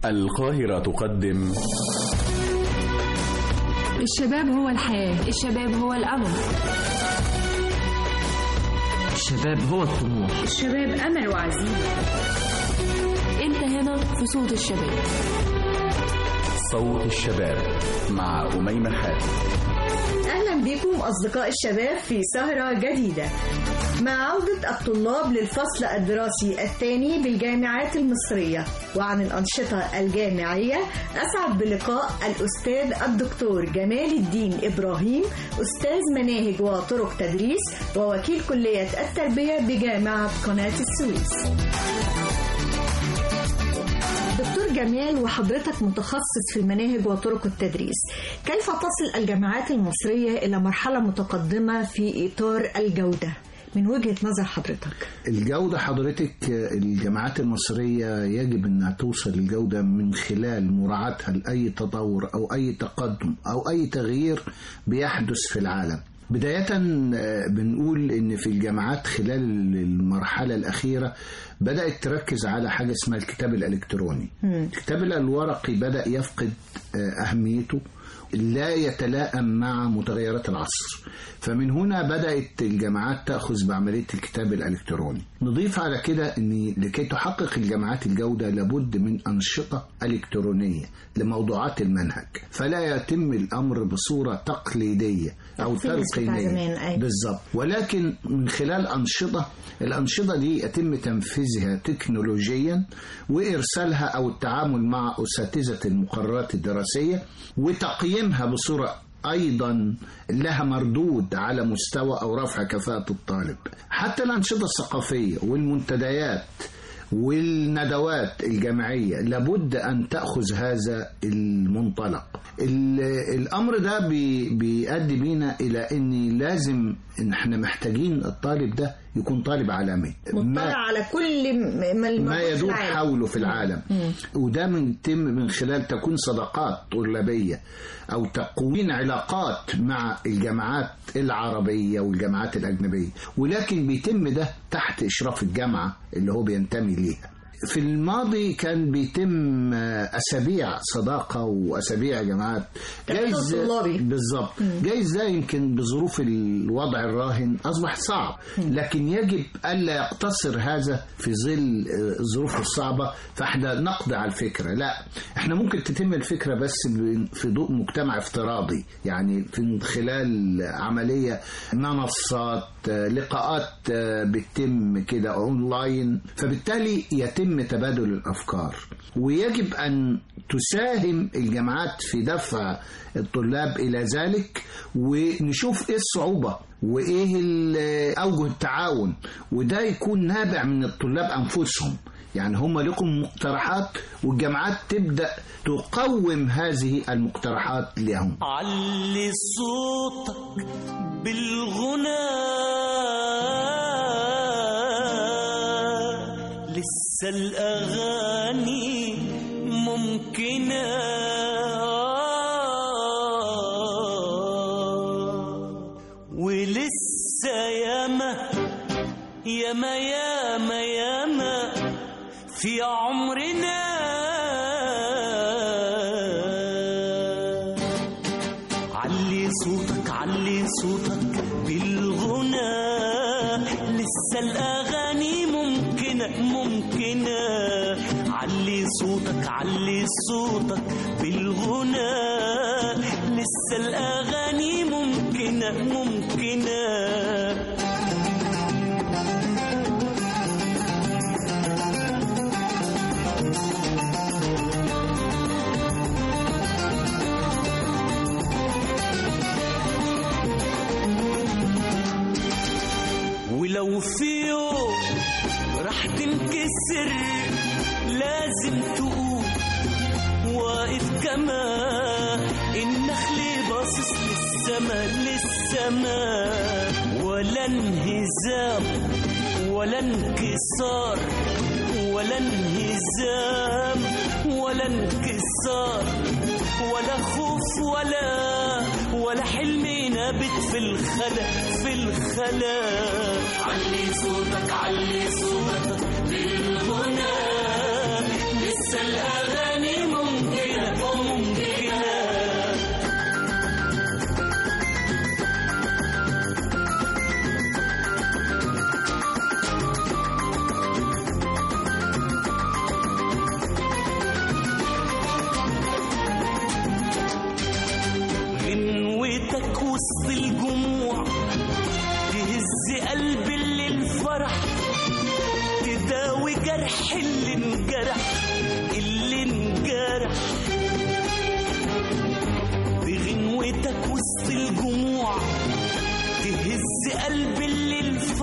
القاهرة تقدم الشباب هو الحياة الشباب هو الأمل الشباب هو الطموح الشباب أمل وعزيمة أنت هنا في صوت الشباب صوت الشباب مع أميمة حاتم أهلا بكم أصدقاء الشباب في سهرة جديدة مع عودة الطلاب للفصل الدراسي الثاني بالجامعات المصرية وعن الأنشطة الجامعية أسعد بلقاء الأستاذ الدكتور جمال الدين إبراهيم أستاذ مناهج وطرق تدريس ووكيل كلية التربية بجامعة قناة السويس دكتور جمال وحضرتك متخصص في المناهج وطرق التدريس كيف تصل الجامعات المصرية إلى مرحلة متقدمة في إطار الجودة من وجهة نظر حضرتك الجودة حضرتك الجامعات المصرية يجب أنها توصل للجودة من خلال مراعاتها لأي تطور أو أي تقدم أو أي تغيير بيحدث في العالم بداية بنقول إن في الجامعات خلال المرحلة الأخيرة بدأت تركز على حاجة اسمها الكتاب الإلكتروني الكتاب الورقي بدأ يفقد أهميته لا يتلائم مع متغيرات العصر فمن هنا بدأت الجامعات تأخذ بعملية الكتاب الإلكتروني نضيف على كده أن لكي تحقق الجامعات الجودة لابد من أنشطة إلكترونية لموضوعات المنهج فلا يتم الأمر بصورة تقليدية أو تلقينية بالضبط ولكن من خلال أنشطة الأنشطة دي يتم تنفيذها تكنولوجيا وإرسالها أو التعامل مع أساتذة المقررات الدراسية وتقييمها بصورة ايضا لها مردود على مستوى او رفع كفاءه الطالب حتى الانشطه الثقافيه والمنتديات والندوات الجامعية لابد أن تأخذ هذا المنطلق الأمر ده بيؤدي بينا إلى أن لازم إن احنا محتاجين الطالب ده يكون طالب عالمي مطلع على كل ما, ما يدور حوله في العالم مم. وده من يتم من خلال تكوين صداقات طلابية أو تكوين علاقات مع الجامعات العربية والجامعات الأجنبية ولكن بيتم ده تحت إشراف الجامعة اللي هو بينتمي ليها في الماضي كان بيتم اسابيع صداقه واسابيع جماعات جايز بالظبط جايز ده يمكن بظروف الوضع الراهن اصبح صعب لكن يجب الا يقتصر هذا في ظل الظروف الصعبه فاحنا نقضي على الفكره لا احنا ممكن تتم الفكره بس في ضوء مجتمع افتراضي يعني في خلال عمليه منصات لقاءات بتتم كده اونلاين فبالتالي يتم يتم تبادل الافكار ويجب ان تساهم الجامعات في دفع الطلاب الى ذلك ونشوف ايه الصعوبه وايه اوجه التعاون وده يكون نابع من الطلاب انفسهم يعني هم لكم مقترحات والجامعات تبدا تقوم هذه المقترحات لهم علي صوتك بالغنى لسه الأغاني ممكنة ولسه ياما ياما ياما ياما في عمرنا علي صوتك علي صوتك بالغنى لسه الأغاني ممكنة ممكنة علي صوتك علي صوتك بالغنى لسه الأغاني ممكنة ممكنة ولو في يوم راح تنكسر لازم تقوم واقف كما النخل باصص للسما للسما ولا انهزام ولا انكسار ولا انهزام ولا انكسار ولا خوف ولا ولا حلم نابت في الخلا في الخلا علي صوتك علي صوتك بالغنى لسه الأغاني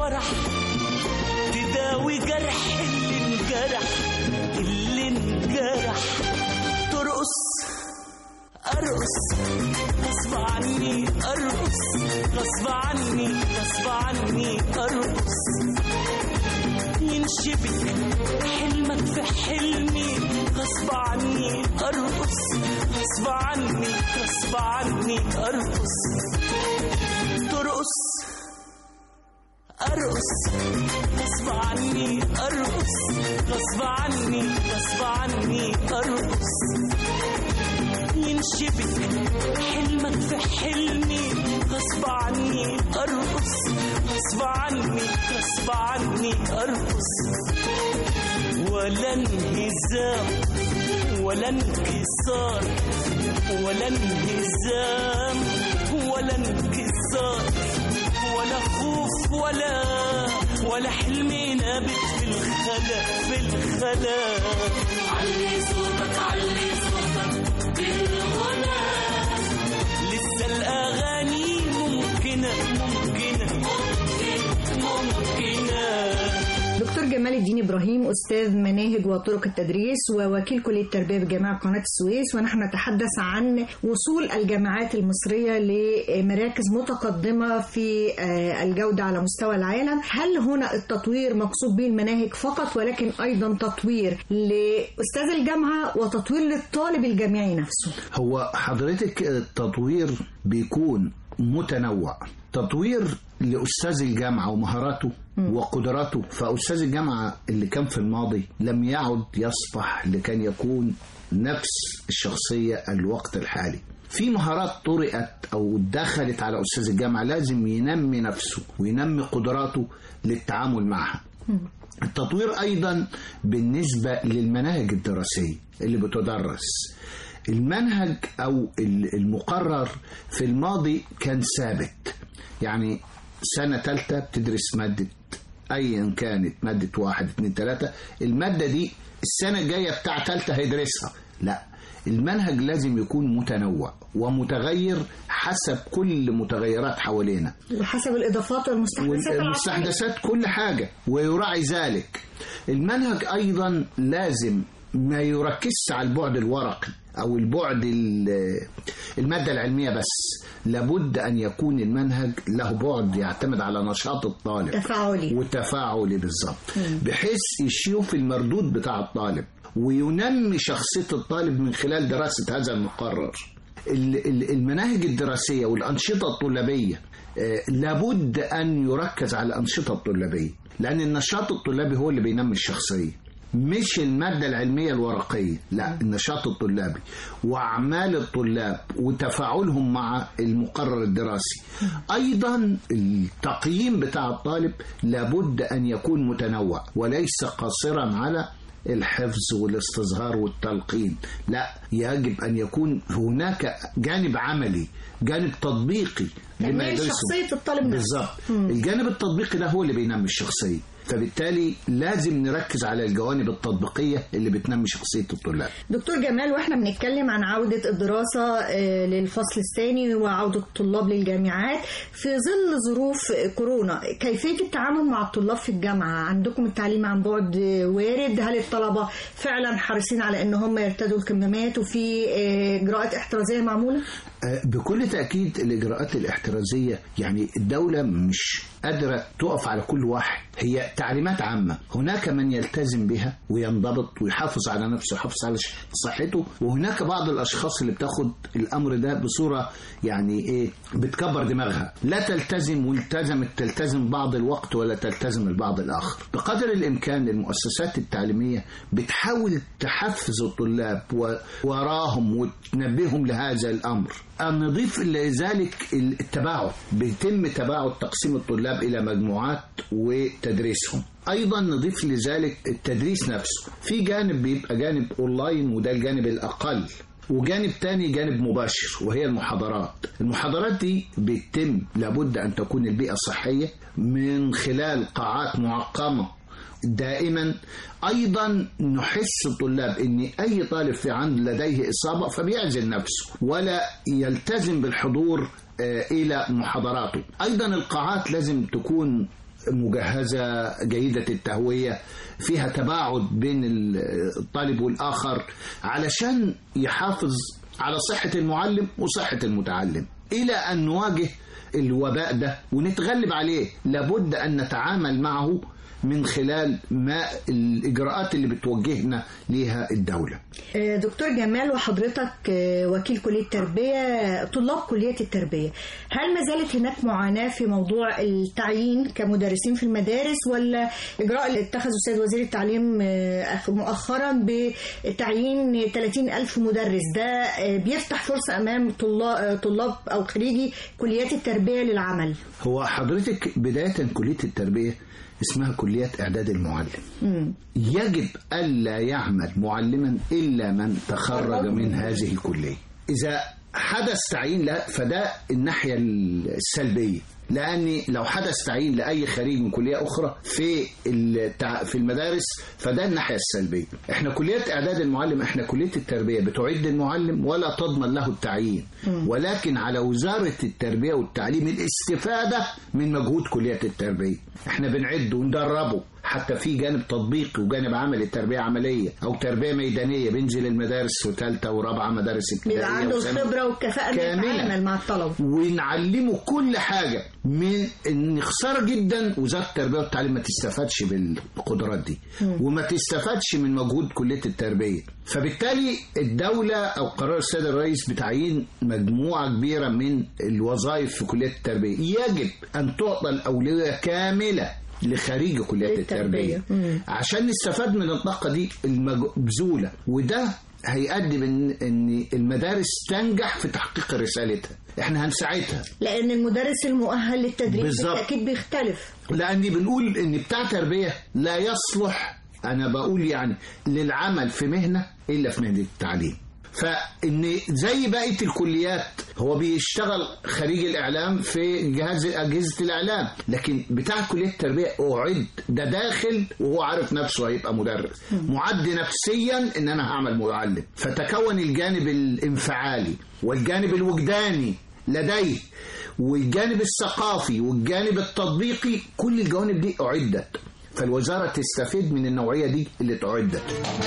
فرح تداوي جرح اللي انجرح اللي انجرح ترقص ارقص غصب عني ارقص غصب عني غصب عني ارقص ينشبك حلمك في حلمي غصب عني ارقص غصب عني غصب عني ارقص ترقص ارقص غصب عني ارقص غصب عني غصب عني ارقص ينشبك حلمك في حلمي غصب عني ارقص غصب عني غصب عني ارقص ولا انهزام ولا انكسار ولا انهزام ولا انكسار ولا خوف ولا ولا حلم نابت في الخلا في الخلا علي صوتك علي صوتك بالغنى لسه الاغاني ممكنه ممكنه ممكن ممكنه دكتور جمال الدين ابراهيم استاذ مناهج وطرق التدريس ووكيل كليه التربيه بجامعه قناه السويس ونحن نتحدث عن وصول الجامعات المصريه لمراكز متقدمه في آه، الجوده على مستوى العالم هل هنا التطوير مقصود به المناهج فقط ولكن ايضا تطوير لاستاذ الجامعه وتطوير للطالب الجامعي نفسه هو حضرتك التطوير بيكون متنوع تطوير لأستاذ الجامعة ومهاراته وقدراته فأستاذ الجامعة اللي كان في الماضي لم يعد يصبح لكان يكون نفس الشخصية الوقت الحالي في مهارات طرقت أو دخلت على أستاذ الجامعة لازم ينمي نفسه وينمي قدراته للتعامل معها التطوير أيضا بالنسبة للمناهج الدراسية اللي بتدرس المنهج أو المقرر في الماضي كان ثابت يعني سنة تالتة بتدرس مادة أيا كانت مادة واحد اتنين تلاتة المادة دي السنة الجاية بتاع تالتة هيدرسها لا المنهج لازم يكون متنوع ومتغير حسب كل متغيرات حوالينا وحسب الاضافات والمستحدثات العصرية. والمستحدثات كل حاجة ويراعي ذلك المنهج أيضا لازم ما يركزش على البعد الورقي أو البعد ال- المادة العلمية بس لابد أن يكون المنهج له بعد يعتمد على نشاط الطالب تفاعلي وتفاعلي بالظبط بحيث يشوف المردود بتاع الطالب وينمي شخصية الطالب من خلال دراسة هذا المقرر ال- ال- المناهج الدراسية والأنشطة الطلابية آه، لابد أن يركز على الأنشطة الطلابية لأن النشاط الطلابي هو اللي بينمي الشخصية مش المادة العلمية الورقية لا النشاط الطلابي وأعمال الطلاب وتفاعلهم مع المقرر الدراسي أيضا التقييم بتاع الطالب لابد أن يكون متنوع وليس قاصرا على الحفظ والاستصغار والتلقين لا يجب أن يكون هناك جانب عملي جانب تطبيقي لما تنمية يدرسه شخصية الطالب نفسه بالظبط الجانب التطبيقي ده هو اللي بينمي الشخصية فبالتالي لازم نركز على الجوانب التطبيقية اللي بتنمي شخصية الطلاب دكتور جمال واحنا بنتكلم عن عودة الدراسة آه، للفصل الثاني وعودة الطلاب للجامعات في ظل ظروف كورونا كيفية التعامل مع الطلاب في الجامعة عندكم التعليم عن بعد آه، وارد هل الطلبة فعلا حريصين على ان هم يرتدوا الكمامات وفي آه، اجراءات احترازية معمولة آه، بكل تأكيد الإجراءات الاحترازية يعني الدولة مش قادرة تقف على كل واحد هي تعليمات عامة هناك من يلتزم بها وينضبط ويحافظ على نفسه ويحافظ على ش- صحته وهناك بعض الأشخاص اللي بتاخد الأمر ده بصورة يعني إيه بتكبر دماغها لا تلتزم والتزمت تلتزم بعض الوقت ولا تلتزم البعض الآخر بقدر الإمكان المؤسسات التعليمية بتحاول تحفز الطلاب و- وراهم وتنبههم لهذا الأمر أن نضيف لذلك التباعد بيتم تباعد تقسيم الطلاب إلى مجموعات وتدريسهم أيضا نضيف لذلك التدريس نفسه في جانب بيبقى جانب أونلاين وده الجانب الأقل وجانب تاني جانب مباشر وهي المحاضرات المحاضرات دي بيتم لابد أن تكون البيئة صحية من خلال قاعات معقمة دائما ايضا نحس الطلاب ان اي طالب في عند لديه اصابه فبيعزل نفسه ولا يلتزم بالحضور آه، الى محاضراته ايضا القاعات لازم تكون مجهزة جيدة التهوية فيها تباعد بين الطالب والآخر علشان يحافظ على صحة المعلم وصحة المتعلم إلى أن نواجه الوباء ده ونتغلب عليه لابد أن نتعامل معه من خلال ما الإجراءات اللي بتوجهنا ليها الدولة آه، دكتور جمال وحضرتك آه، وكيل كلية التربية طلاب كلية التربية هل ما زالت هناك معاناة في موضوع التعيين كمدرسين في المدارس ولا إجراء اللي اتخذه السيد وزير التعليم آه، أخ- مؤخرا بتعيين 30 ألف مدرس ده آه، بيفتح فرصة أمام طلاب, طلاب أو خريجي كليات التربية للعمل هو حضرتك بداية كلية التربية اسمها كليات إعداد المعلم مم. يجب ألا يعمل معلما إلا من تخرج من هذه الكلية إذا حدث تعيين لا فده الناحية السلبية لأن لو حدث تعيين لأي خريج من كلية أخرى في التع... في المدارس فده الناحية السلبية إحنا كلية إعداد المعلم إحنا كلية التربية بتعد المعلم ولا تضمن له التعيين ولكن على وزارة التربية والتعليم الاستفادة من مجهود كلية التربية إحنا بنعد وندربه حتى في جانب تطبيقي وجانب عملي تربية عملية أو تربية ميدانية بنزل المدارس وثالثة ورابعة مدارس ابتدائية بيبقى عنده وثانوي. الخبرة والكفاءة إنه كاملة. يتعامل مع الطلبة ونعلمه كل حاجة من ان خسارة جدا وزارة التربية والتعليم ما تستفادش بالقدرات دي وما تستفادش من مجهود كلية التربية فبالتالي الدولة او قرار السيد الرئيس بتعيين مجموعة كبيرة من الوظائف في كلية التربية يجب ان تعطى الأولوية كاملة لخريج كليات للتربية. التربية مم. عشان نستفاد من الطاقة دي المبذولة وده هيؤدي من ان المدارس تنجح في تحقيق رسالتها احنا هنساعدها لأن المدرس المؤهل للتدريس بالظبط. بالتأكيد بيختلف لاني بنقول ان بتاع تربيه لا يصلح انا بقول يعني للعمل في مهنه الا في مهنه التعليم فان زي بقيه الكليات هو بيشتغل خريج الاعلام في جهاز اجهزه الاعلام لكن بتاع كليه التربيه اعد ده داخل وهو عارف نفسه هيبقى مدرس معد نفسيا ان انا هعمل معلم فتكون الجانب الانفعالي والجانب الوجداني لديه والجانب الثقافي والجانب التطبيقي كل الجوانب دي أعدت فالوزارة تستفيد من النوعية دي اللي تعدت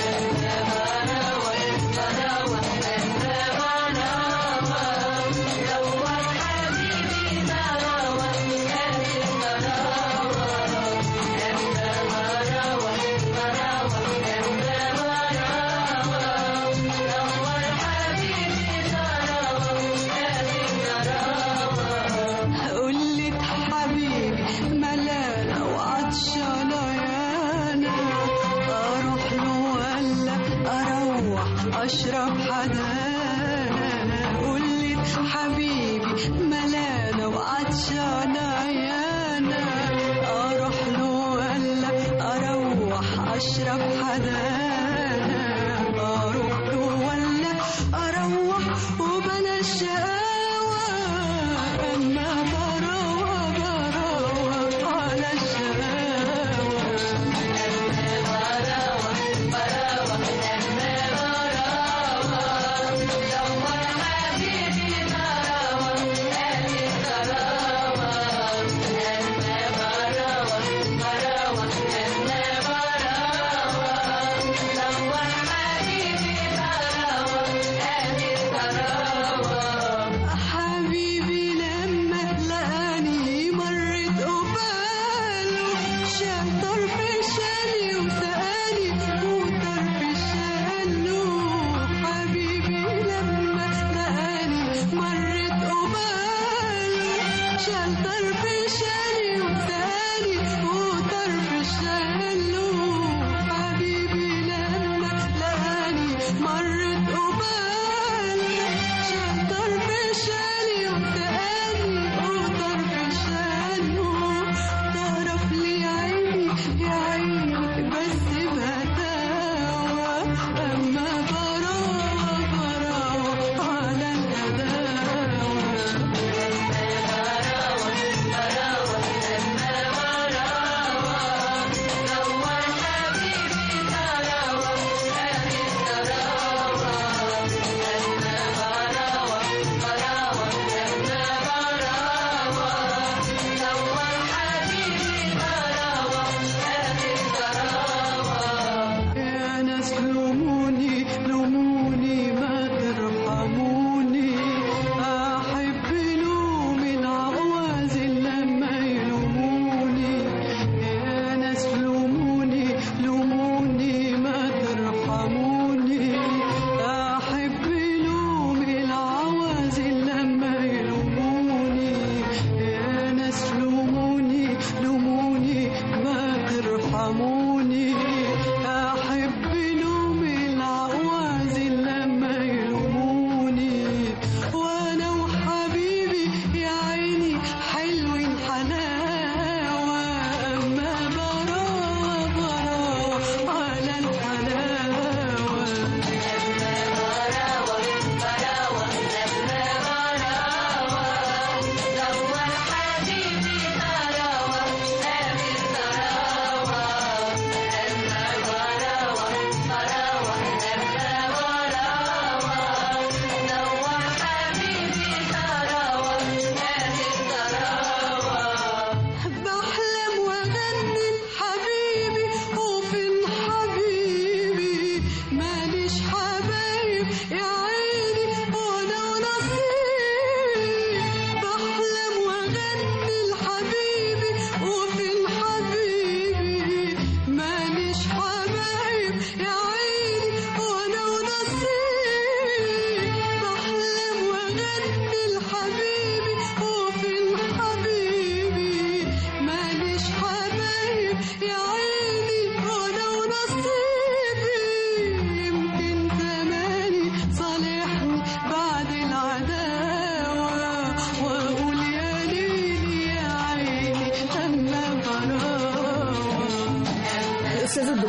قلت حبيبي ملانة وعطشانة يانا أروح له ولا أروح أشرب حدانا قلت حبيبي ملانة وعطشانة يانا أروح له ولا أروح أشرب حدانا أروح له ولا أروح وبلاش شقاوة أما بروى بروى على الشقاوة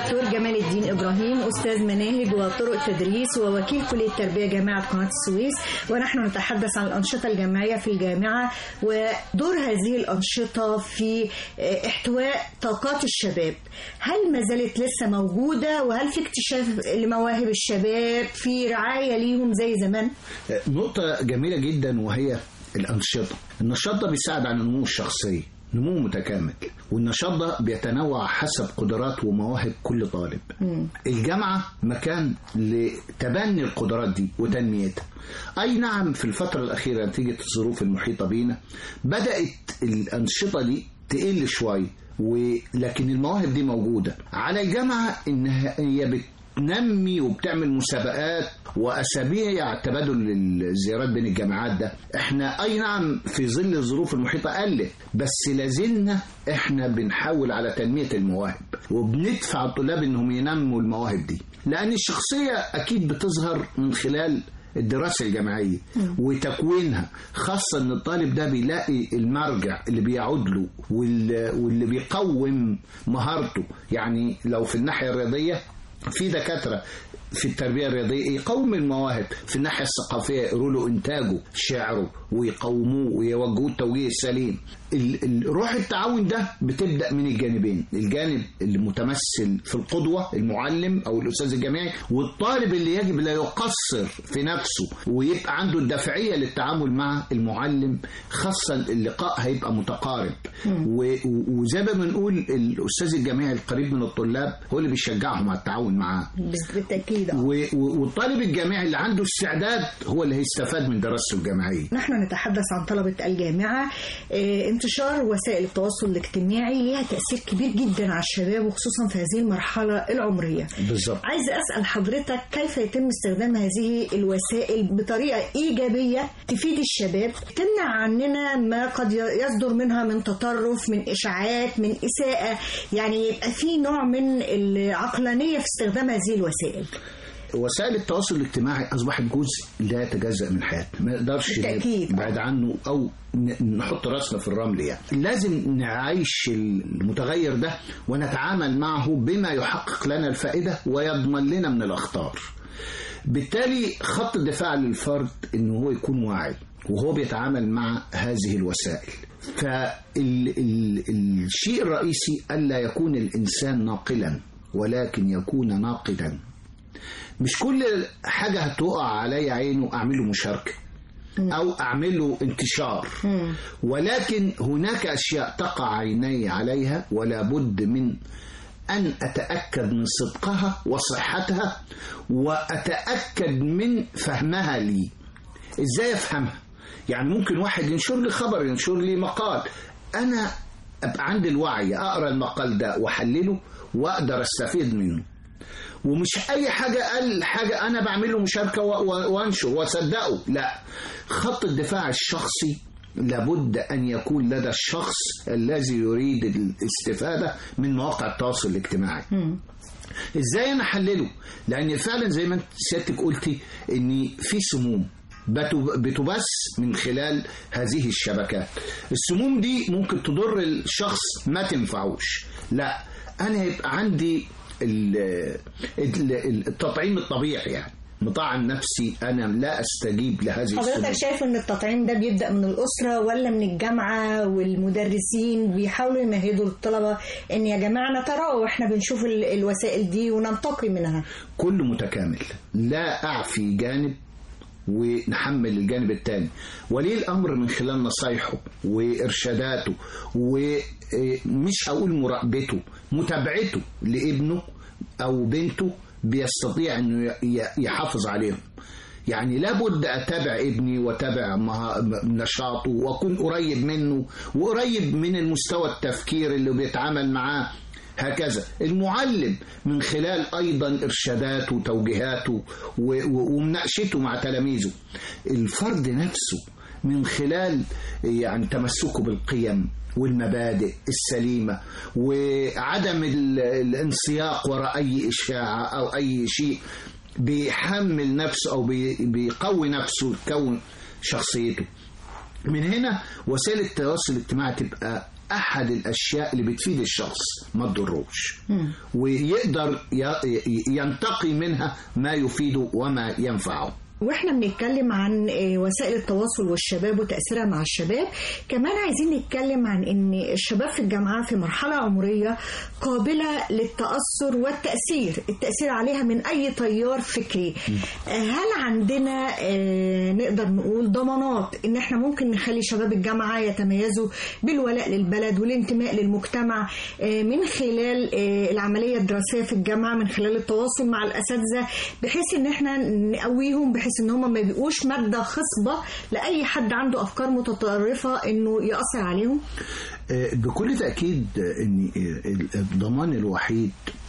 الدكتور جمال الدين إبراهيم أستاذ مناهج وطرق تدريس ووكيل كلية التربية جامعة قناة السويس ونحن نتحدث عن الأنشطة الجامعية في الجامعة ودور هذه الأنشطة في احتواء طاقات الشباب هل ما زالت لسه موجودة وهل في اكتشاف لمواهب الشباب في رعاية ليهم زي زمان؟ نقطة جميلة جدا وهي الأنشطة النشاط ده بيساعد على النمو الشخصي نمو متكامل والنشاط ده بيتنوع حسب قدرات ومواهب كل طالب الجامعة مكان لتبني القدرات دي وتنميتها أي نعم في الفترة الأخيرة نتيجة الظروف المحيطة بينا بدأت الأنشطة دي تقل شوية ولكن المواهب دي موجودة على الجامعة إنها هي بت نمي وبتعمل مسابقات واسابيع تبادل الزيارات بين الجامعات ده احنا اي نعم في ظل الظروف المحيطه قلت بس لازلنا احنا بنحاول على تنميه المواهب وبندفع الطلاب انهم ينموا المواهب دي لان الشخصيه اكيد بتظهر من خلال الدراسة الجامعية وتكوينها خاصة ان الطالب ده بيلاقي المرجع اللي بيعود له واللي بيقوم مهارته يعني لو في الناحية الرياضية في دكاترة في التربية الرياضية يقوم المواهب في الناحية الثقافية يقولوا له إنتاجه شعره ويقوموه ويوجهوه التوجيه السليم روح التعاون ده بتبدأ من الجانبين الجانب المتمثل في القدوة المعلم أو الأستاذ الجامعي والطالب اللي يجب لا يقصر في نفسه ويبقى عنده الدافعية للتعامل مع المعلم خاصة اللقاء هيبقى متقارب وزي ما بنقول الأستاذ الجامعي القريب من الطلاب هو اللي بيشجعهم على التعاون معاه بالتأكيد والطالب الجامعي اللي عنده استعداد هو اللي هيستفاد من دراسته الجامعية نحن نتحدث عن طلبة الجامعة اه انتشار وسائل التواصل الاجتماعي ليها تأثير كبير جدا على الشباب وخصوصا في هذه المرحلة العمرية بالظبط عايز أسأل حضرتك كيف يتم استخدام هذه الوسائل بطريقة إيجابية تفيد الشباب تمنع عننا ما قد يصدر منها من تطرف من إشاعات من إساءة يعني يبقى في نوع من العقلانية في استخدام هذه الوسائل وسائل التواصل الاجتماعي اصبحت جزء لا يتجزا من حياتنا ما نقدرش نبعد عنه او نحط راسنا في الرمل يعني لازم نعيش المتغير ده ونتعامل معه بما يحقق لنا الفائده ويضمن لنا من الاخطار بالتالي خط الدفاع للفرد انه هو يكون واعي وهو بيتعامل مع هذه الوسائل فالشيء الرئيسي ألا يكون الإنسان ناقلا ولكن يكون ناقدا مش كل حاجة هتقع علي عينه أعمله مشاركة أو أعمله انتشار ولكن هناك أشياء تقع عيني عليها ولا بد من أن أتأكد من صدقها وصحتها وأتأكد من فهمها لي إزاي أفهمها يعني ممكن واحد ينشر لي خبر ينشر لي مقال أنا أبقى عندي الوعي أقرأ المقال ده وأحلله وأقدر أستفيد منه ومش اي حاجه قال حاجه انا بعمله مشاركه وانشر واصدقه لا خط الدفاع الشخصي لابد ان يكون لدى الشخص الذي يريد الاستفاده من مواقع التواصل الاجتماعي ازاي انا احلله لان فعلا زي ما انت سيادتك قلتي ان في سموم بتبث من خلال هذه الشبكات السموم دي ممكن تضر الشخص ما تنفعوش لا انا يبقى عندي التطعيم الطبيعي يعني مطعم نفسي انا لا استجيب لهذه حضرتك شايف ان التطعيم ده بيبدا من الاسره ولا من الجامعه والمدرسين بيحاولوا يمهدوا للطلبه ان يا جماعه نتراءى واحنا بنشوف الوسائل دي وننتقي منها كل متكامل لا اعفي جانب ونحمل الجانب الثاني ولي الامر من خلال نصايحه وارشاداته ومش هقول مراقبته متابعته لابنه او بنته بيستطيع انه يحافظ عليهم يعني لابد اتابع ابني واتابع نشاطه واكون قريب منه وقريب من المستوى التفكير اللي بيتعامل معاه هكذا المعلم من خلال أيضا إرشاداته وتوجيهاته ومناقشته مع تلاميذه الفرد نفسه من خلال يعني تمسكه بالقيم والمبادئ السليمة وعدم الانسياق وراء أي إشاعة أو أي شيء بيحمل نفسه أو بيقوي نفسه تكون شخصيته من هنا وسائل التواصل الاجتماعي تبقى احد الاشياء اللي بتفيد الشخص ما تضروش ويقدر ي- ي- ينتقي منها ما يفيده وما ينفعه واحنا بنتكلم عن آه، وسائل التواصل والشباب وتأثيرها مع الشباب كمان عايزين نتكلم عن ان الشباب في الجامعة في مرحلة عمرية قابلة للتأثر والتأثير التأثير عليها من اي تيار فكري آه، هل عندنا آه، نقدر نقول ضمانات ان احنا ممكن نخلي شباب الجامعة يتميزوا بالولاء للبلد والانتماء للمجتمع آه، من خلال آه، العملية الدراسية في الجامعة من خلال التواصل مع الأساتذة بحيث ان احنا نقويهم بحيث ان هم ما يبقوش مادة خصبة لأي حد عنده أفكار متطرفة انه يأثر عليهم آه، بكل تأكيد آه، ان آه، الضمان الوحيد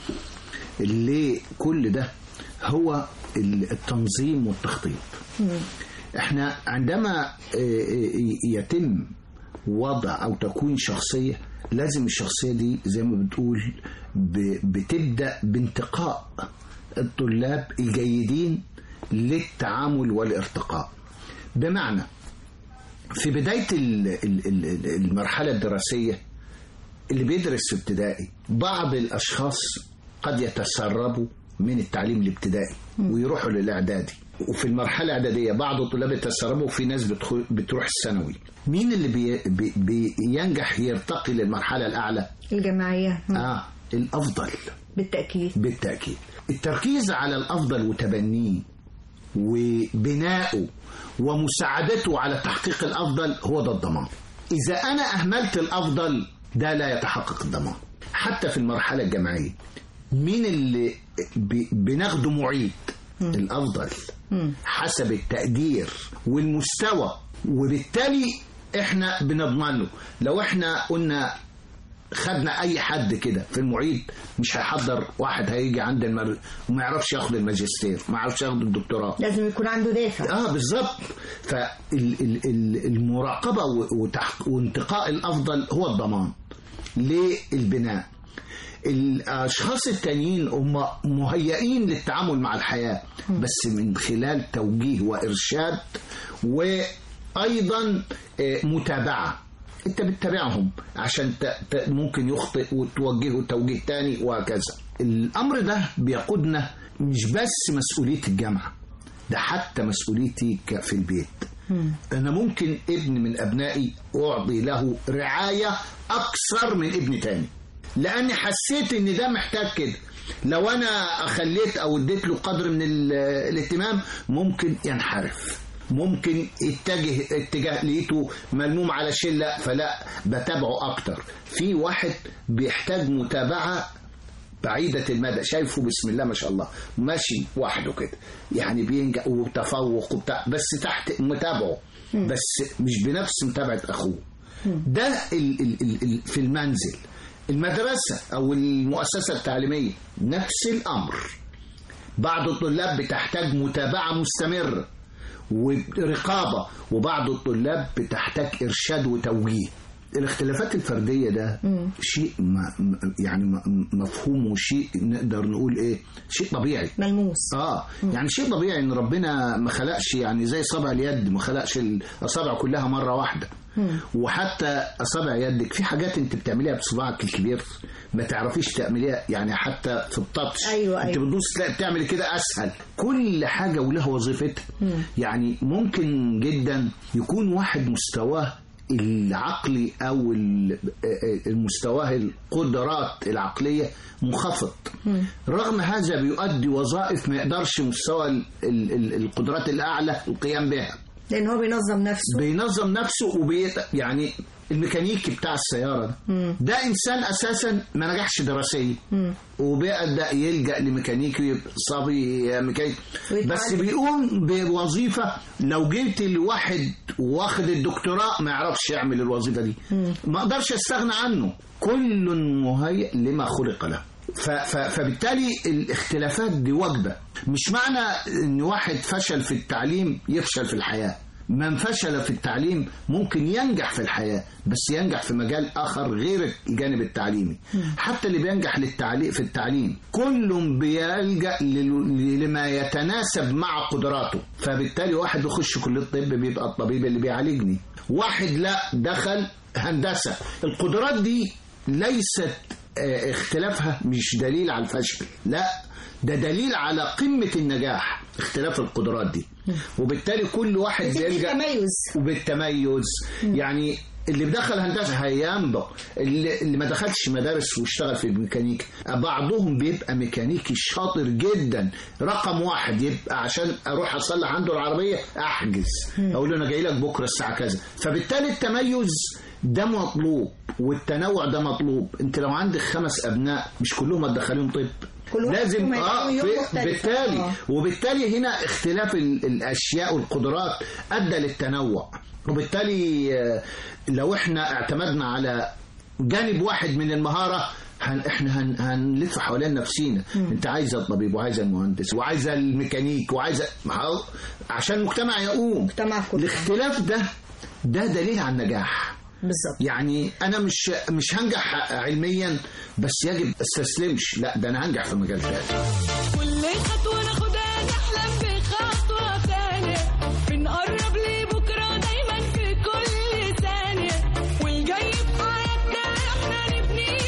لكل ده هو التنظيم والتخطيط احنا عندما آه، آه، يتم وضع او تكوين شخصيه لازم الشخصيه دي زي ما بتقول ب- بتبدا بانتقاء الطلاب الجيدين للتعامل والارتقاء بمعنى في بدايه ال- ال- ال- المرحله الدراسيه اللي بيدرس في ابتدائي بعض الاشخاص قد يتسربوا من التعليم الابتدائي ويروحوا للاعدادي وفي المرحله الاعداديه بعض الطلاب يتسربوا وفي ناس بتخل بتروح الثانوي مين اللي بي بي بينجح يرتقي للمرحله الاعلى الجماعية اه الافضل بالتأكيد بالتأكيد التركيز على الأفضل وتبنيه وبنائه ومساعدته على تحقيق الأفضل هو ده الضمان إذا أنا أهملت الأفضل ده لا يتحقق الضمان حتى في المرحلة الجامعية مين اللي ب- بناخده معيد الأفضل حسب التقدير والمستوى وبالتالي احنا بنضمن له لو احنا قلنا خدنا اي حد كده في المعيد مش هيحضر واحد هيجي عند المر... وما يعرفش ياخد الماجستير ما يعرفش ياخد الدكتوراه لازم يكون عنده دافع اه بالظبط فالمراقبه وتحق... وانتقاء الافضل هو الضمان للبناء الاشخاص التانيين هم مهيئين للتعامل مع الحياه بس من خلال توجيه وارشاد وايضا آه، متابعه انت بتتابعهم عشان ت... ت... ممكن يخطئ وتوجهه توجيه تاني وهكذا الامر ده بيقودنا مش بس مسؤوليه الجامعه ده حتى مسؤوليتي ك- في البيت انا ممكن ابن من ابنائي اعطي له رعايه اكثر من ابن تاني لاني حسيت ان ده محتاج كده لو انا خليت او اديت له قدر من ال- الاهتمام ممكن ينحرف ممكن يتجه اتجاه لقيته ملموم على شله فلا بتابعه اكتر في واحد بيحتاج متابعه بعيدة المدى شايفه بسم الله ما شاء الله ماشي وحده كده يعني بينجح وتفوق وبتاع بس تحت متابعه بس مش بنفس متابعة أخوه ده ال ال ال ال في المنزل المدرسة أو المؤسسة التعليمية نفس الأمر بعض الطلاب بتحتاج متابعة مستمرة ورقابة وبعض الطلاب بتحتاج إرشاد وتوجيه الاختلافات الفردية ده شيء ما م- يعني م- مفهوم وشيء نقدر نقول ايه شيء طبيعي ملموس اه يعني شيء طبيعي ان ربنا ما خلقش يعني زي صابع اليد ما خلقش الاصابع كلها مره واحده وحتى اصابع يدك في حاجات انت بتعمليها بصباعك الكبير ما تعرفيش تعمليها يعني حتى في التاتش أيوة، انت أيوة. بتدوس تلاقي بتعمل كده اسهل كل حاجه ولها وظيفتها يعني ممكن جدا يكون واحد مستواه العقلي او ال- المستواه القدرات العقليه منخفض رغم هذا بيؤدي وظائف ما يقدرش مستوى ال- ال- ال- القدرات الاعلى القيام بها لان هو بينظم نفسه بينظم نفسه وبي يعني الميكانيكي بتاع السيارة ده ده إنسان أساسا ما نجحش دراسيا وبيبدأ يلجأ لميكانيكي صبي ميكانيكي ويتعلم. بس بيقوم بوظيفة لو جبت لواحد واخد الدكتوراه ما يعرفش يعمل الوظيفة دي ما اقدرش استغنى عنه كل مهيئ لما خلق له ف- ف- فبالتالي الاختلافات دي وجبة مش معنى ان واحد فشل في التعليم يفشل في الحياة من فشل في التعليم ممكن ينجح في الحياة بس ينجح في مجال آخر غير الجانب التعليمي حتى اللي بينجح للتعليم في التعليم كل بيلجأ لل- لما يتناسب مع قدراته فبالتالي واحد يخش كلية الطب بيبقى الطبيب اللي بيعالجني واحد لا دخل هندسة القدرات دي ليست آه، اختلافها مش دليل على الفشل لا ده دليل على قمة النجاح اختلاف القدرات دي وبالتالي كل واحد بتدي بيلجأ تميز. وبالتميز يعني اللي بدخل هندسه هينبغ اللي, اللي ما دخلش مدارس واشتغل في الميكانيكا بعضهم بيبقى ميكانيكي شاطر جدا رقم واحد يبقى عشان اروح اصلح عنده العربيه احجز اقول له انا جاي لك بكره الساعه كذا فبالتالي التميز ده مطلوب والتنوع ده مطلوب انت لو عندك خمس ابناء مش كلهم هتدخليهم طب كل واحد لازم فيهم اه هيكون يوم في- مختلف. بالتالي آه. وبالتالي هنا اختلاف ال- الاشياء والقدرات ادى للتنوع وبالتالي آه، لو احنا اعتمدنا على جانب واحد من المهاره هن احنا هن هنلف حوالين نفسينا انت عايزه الطبيب وعايزه المهندس وعايزه الميكانيك وعايزه ما هو- عشان المجتمع يقوم مجتمع كله. الاختلاف ده ده دليل على النجاح بالظبط يعني انا مش مش هنجح علميا بس يجب استسلمش لا ده انا هنجح في مجال تاني كل خطوة ناخدها نحلم بخطوة تانية بنقرب لبكرة دايما في كل ثانية والجاي في حياتنا احنا نبني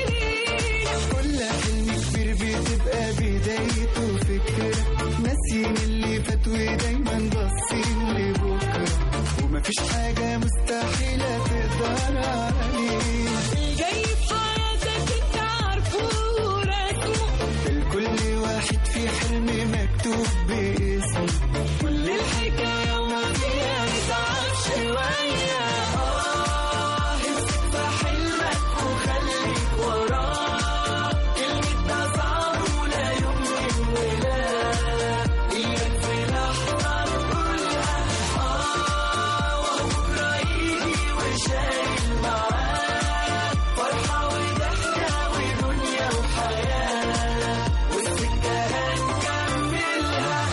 بإيدينا كل حلم كبير بتبقى بدايته فكرة ناسيين اللي فات ودايما باصين لبكرة ومفيش حاجة مستحيلة تقدر عليه الجاي في حياتك انت عارفه ورسمه الكل واحد في حلم مكتوب باسمه كل الحكاية وما فيها نتعب شوية آه امسك في حلمك وخليك وراه كلمة ده صعب ولا يمكن ولا إياك في لحظة نقولها آه وبكرة يجي وشايل معاه فرحة وضحكة ودنيا وحياة والسكة هنكملها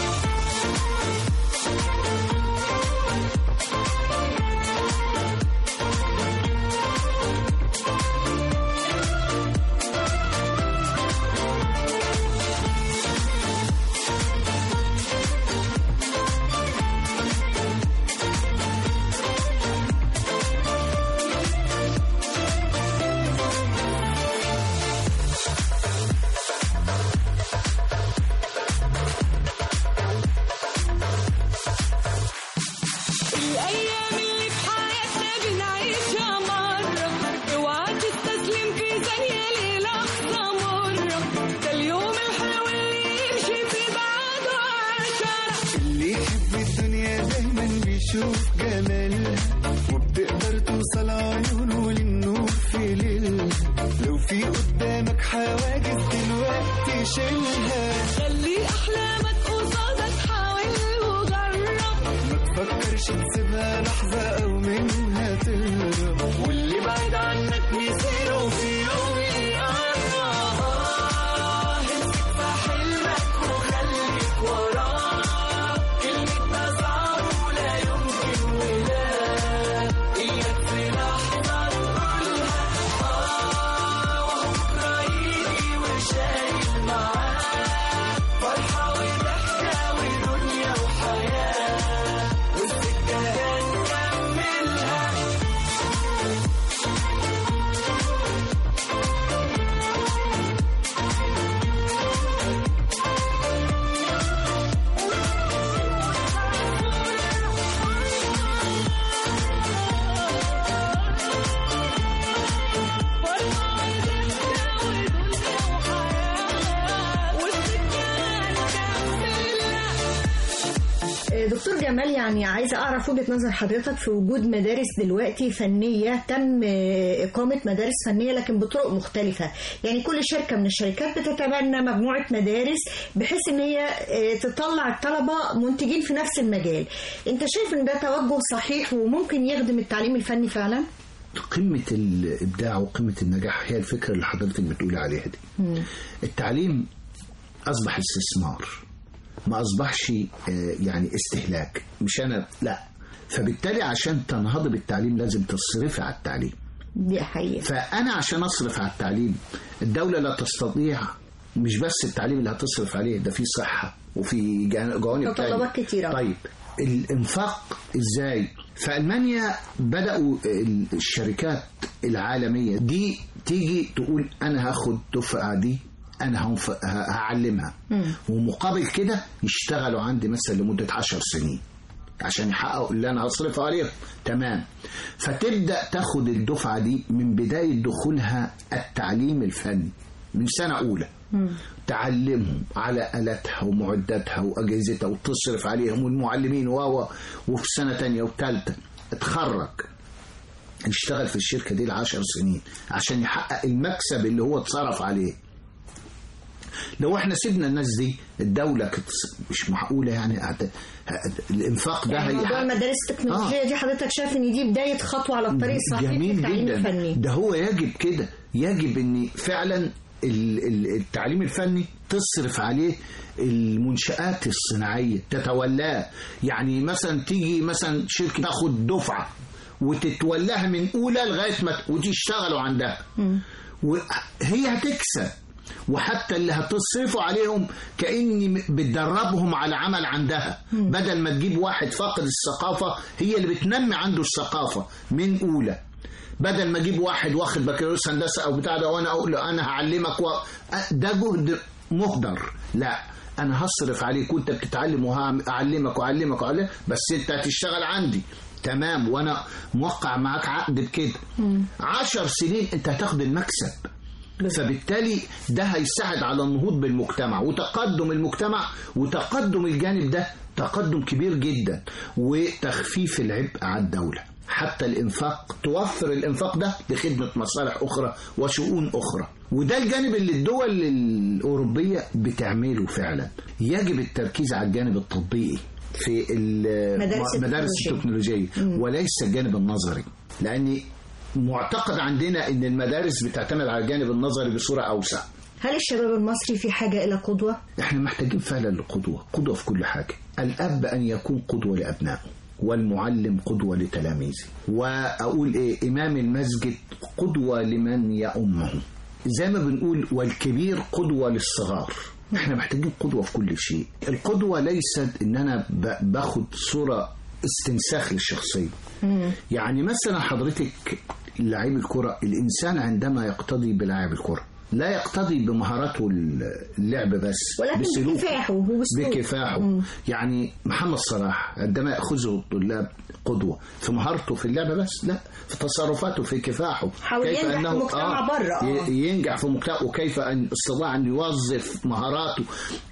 الأيام اللي في حياتنا بنعيشها مرة اوعى تستسلم في ثانية للحظة مرة ده اليوم الحلو اللي يمشي في بعده عشرة اللي يحب الدنيا دايما بيشوف جمالها وبتقدر توصل عيونه للنور في ليلها لو في قدامك حواجز دلوقتي شيلها خلي أحلامك قصادك حاول وجرب ما تفكرش تسيبها لحظة أو منها تهرب واللي بعيد عنك مصيره في يوم يقرب آه امسك في حلمك وخليك وراه كلمة ده صعب ولا يمكن ولا إياك في لحظة نقولها آه وبكرة يجي وشايل معاه فرحة وضحكة ودنيا وحياة والسكة هنكملها آه، دكتور جمال يعني عايزة أعرف وجهة نظر حضرتك في وجود مدارس دلوقتي فنية تم آه، إقامة مدارس فنية لكن بطرق مختلفة يعني كل شركة من الشركات بتتبنى مجموعة مدارس بحيث إن هي آه، تطلع الطلبة منتجين في نفس المجال أنت شايف إن ده توجه صحيح وممكن يخدم التعليم الفني فعلا؟ قمة الإبداع وقمة النجاح هي الفكرة اللي حضرتك بتقولي عليها دي التعليم أصبح استثمار ما أصبحش آه، يعني استهلاك مش أنا لا فبالتالي عشان تنهض بالتعليم لازم تصرفي على التعليم دي حقيقة فأنا عشان أصرف على التعليم الدولة لا تستطيع مش بس التعليم اللي هتصرف عليه ده في صحة وفي جان- جوانب تانية. متطلبات كتيرة. طيب الانفاق ازاي في المانيا بداوا ال- الشركات العالميه دي تيجي تقول انا هاخد دفعه دي انا هنف- ه- هعلمها ومقابل كده يشتغلوا عندي مثلا لمده عشر سنين عشان يحققوا اللي انا هصرف عليهم تمام فتبدا تاخد الدفعه دي من بدايه دخولها التعليم الفني من سنه اولى تعلمهم على آلاتها ومعداتها وأجهزتها وتصرف عليهم والمعلمين و و- وفي سنة تانية وثالثة اتخرج يشتغل في الشركة دي العشر سنين عشان يحقق المكسب اللي هو اتصرف عليه لو احنا سيبنا الناس دي الدولة كانت مش معقولة يعني هت- ه- الانفاق ده يعني موضوع هيحقق- المدارس التكنولوجية دي حضرتك شايف ان دي بداية خطوة على الطريق الصحيح جميل للتعليم جدا الفني ده هو يجب كده يجب ان فعلا ال- ال- التعليم الفني تصرف عليه المنشآت الصناعية تتولاه يعني مثلا تيجي مثلا شركة تاخد دفعة وتتولاها من أولى لغاية ما ت- وتشتغلوا عندها وهي هتكسب وحتى اللي هتصرفوا عليهم كأني م- بتدربهم على عمل عندها بدل ما تجيب واحد فاقد الثقافة هي اللي بتنمي عنده الثقافة من أولى بدل ما اجيب واحد واخد بكالوريوس هندسه او بتاع ده وانا اقول له انا هعلمك و... أ- ده جهد مهدر لا انا هصرف عليك وانت بتتعلم وهعلمك واعلمك واعلمك بس انت هتشتغل عندي تمام وانا موقع معاك عقد بكده عشر سنين انت هتاخد المكسب فبالتالي ده هيساعد على النهوض بالمجتمع وتقدم المجتمع وتقدم الجانب ده تقدم كبير جدا وتخفيف العبء على الدولة حتى الانفاق توفر الانفاق ده لخدمة مصالح اخرى وشؤون اخرى وده الجانب اللي الدول الاوروبية بتعمله فعلا يجب التركيز على الجانب التطبيقي في مدارس المدارس التكنولوجية. التكنولوجية وليس الجانب النظري لأن معتقد عندنا ان المدارس بتعتمد على الجانب النظري بصورة اوسع هل الشباب المصري في حاجة إلى قدوة؟ احنا محتاجين فعلا لقدوة قدوة في كل حاجة الأب أن يكون قدوة لأبنائه والمعلم قدوة لتلاميذه وأقول إيه إمام المسجد قدوة لمن يأمه زي ما بنقول والكبير قدوة للصغار احنا محتاجين قدوة في كل شيء القدوة ليست ان انا ب- باخد صورة استنساخ للشخصية يعني مثلا حضرتك لعيب الكرة الإنسان عندما يقتضي بلاعب الكرة لا يقتضي بمهاراته اللعب بس ولكن بسلوكه. بكفاحه وبسلوكه. بكفاحه يعني محمد صلاح عندما يأخذه الطلاب قدوة في مهارته في اللعبة بس لا في تصرفاته في كفاحه حاول ينجح في مجتمع بره، آه. ي- ينجح في مجتمع وكيف أن استطاع أن يوظف مهاراته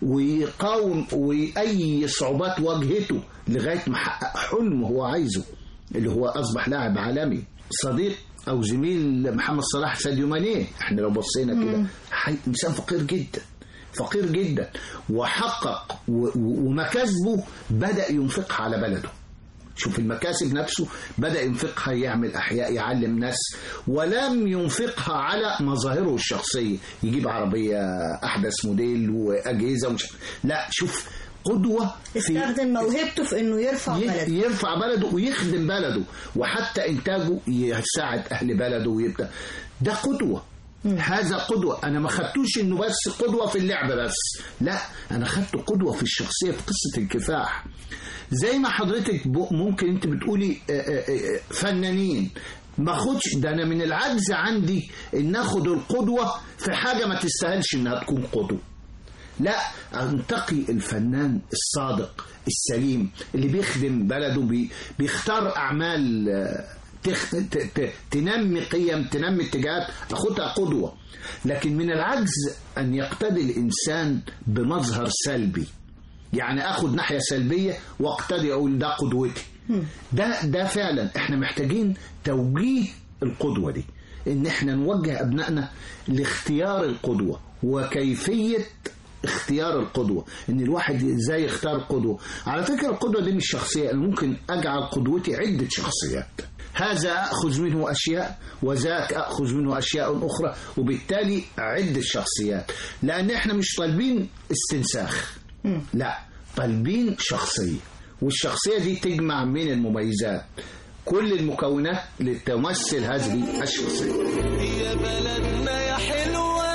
ويقاوم وأي صعوبات واجهته لغاية ما حقق حلم هو عايزه اللي هو أصبح لاعب عالمي صديق أو زميل محمد صلاح ساديو ماني احنا لو بصينا كده حي- إنسان فقير جدا فقير جدا وحقق و- و- ومكاسبه بدأ ينفقها على بلده شوف المكاسب نفسه بدأ ينفقها يعمل أحياء يعلم ناس ولم ينفقها على مظاهره الشخصية يجيب عربية أحدث موديل وأجهزة ومش لا شوف قدوة في استخدم موهبته في انه يرفع ي- بلده يرفع بلده ويخدم بلده وحتى انتاجه يساعد اهل بلده ويبدا ده قدوه هذا قدوة أنا ما خدتوش إنه بس قدوة في اللعبة بس لا أنا خدته قدوة في الشخصية في قصة الكفاح زي ما حضرتك ب- ممكن أنت بتقولي آه، آه، آه، فنانين ما خدش ده أنا من العجز عندي إن آخد القدوة في حاجة ما تستاهلش إنها تكون قدوة لا انتقي الفنان الصادق السليم اللي بيخدم بلده بي بيختار اعمال آه، تخ... ت... ت... تنمي قيم تنمي اتجاهات اخدها قدوه لكن من العجز ان يقتدي الانسان بمظهر سلبي يعني اخد ناحيه سلبيه واقتدي اقول ده قدوتي ده ده فعلا احنا محتاجين توجيه القدوه دي ان احنا نوجه ابنائنا لاختيار القدوه وكيفيه اختيار القدوة ان الواحد ازاي يختار قدوة على فكرة القدوة دي مش شخصية أنا ممكن اجعل قدوتي عدة شخصيات هذا أخذ منه أشياء وذاك أخذ منه أشياء أخرى وبالتالي عدة شخصيات لأن إحنا مش طالبين استنساخ لا طالبين شخصية والشخصية دي تجمع من المميزات كل المكونات لتمثل هذه الشخصية يا بلدنا يا حلوة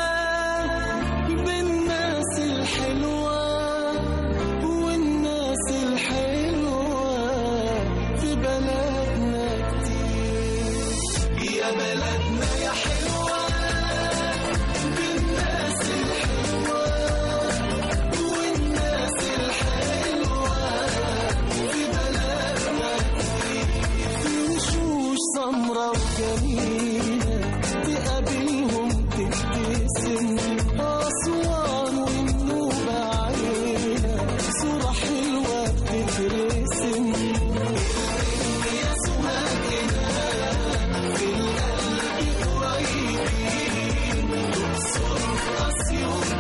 بالناس الحلوة والناس الحلوة في بلدنا كتير يا بلدنا يا حلوة بالناس الحلوة والناس الحلوة في بلدنا كتير في وشوش سمرة وجميلة تقابلهم تبتسم أسوان والنوبة عيلة صورة حلوة بتترسم يا سماكنا في القلب قريبين الأقصر أسيوط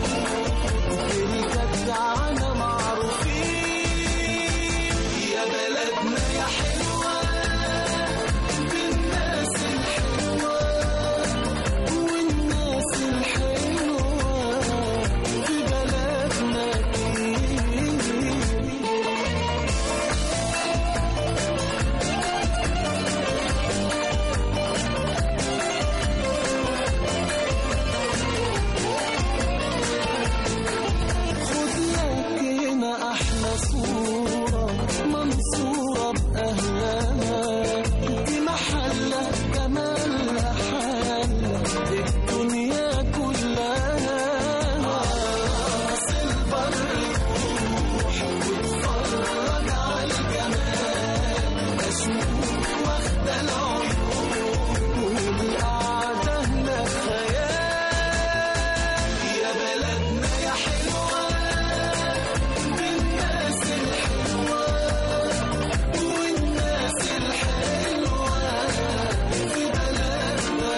بالجدعنة معروفين يا بلدنا يا حلوة بالناس الحلوة والناس الحلوة في بلدنا كتير خد لك هنا احلى صورة منصورة بأهلها دي محلة جمالها حالة الدنيا كلها راس البر روح واتفرج على الجمال مشموم واخدة العيون والقعدة هناك خيال يا بلدنا يا حلوة بالناس الحلوة والناس الحلوة في بلدنا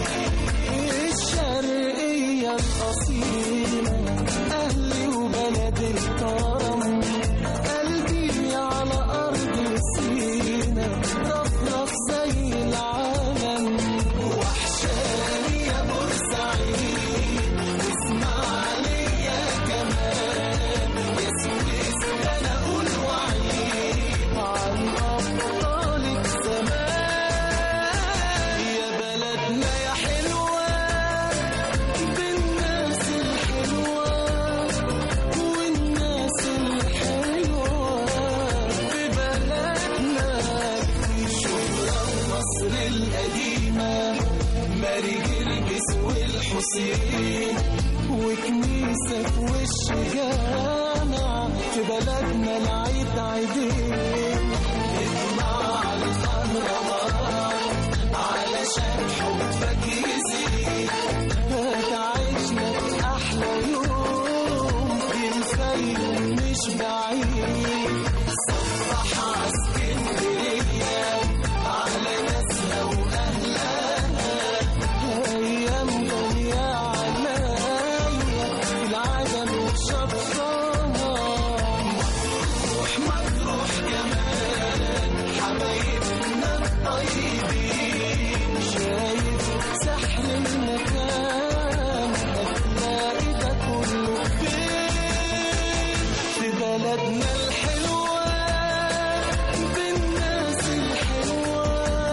الشرقية الأصيلة أهلي وبلد الكرم قلبي على أرض سينا رفرف زي العالم وحشاني يا بورسعيد واسماعيلية كمان يا سويس أنا أقول وعيد عن أبطالك زمان يا بلدنا يا حلوة بالناس الحلوة والناس الحلوة في بلدنا شبرا مصر القديمة ماري جرجس والحسين وكنيسة في وش جامع في بلدنا العيد عيدين اجمع على الأهرامات علشان حبك يزيد هتعيشنا في أحلى يوم الفيوم مش بعيد صبح عسكندرية على ناسها وأهلها أيام غالية عليا في العالم وشطها مطروح مطروح كمان حبايبنا الطيبين شايف سحر المكان هتلاقي ده كله فين في بلدنا الحلوة بالناس الحلوة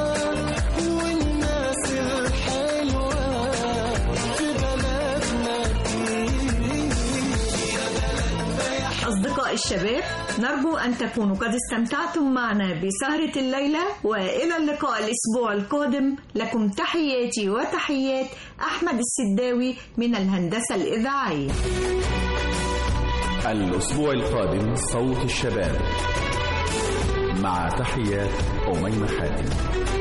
والناس الحلوة في بلدنا كتير يا بلدنا يا أصدقاء الشباب نرجو أن تكونوا قد استمتعتم معنا بسهرة الليلة وإلى اللقاء الأسبوع القادم لكم تحياتي وتحيات أحمد السداوي من الهندسة الإذاعية الأسبوع القادم صوت الشباب مع تحيات أميمة حاتم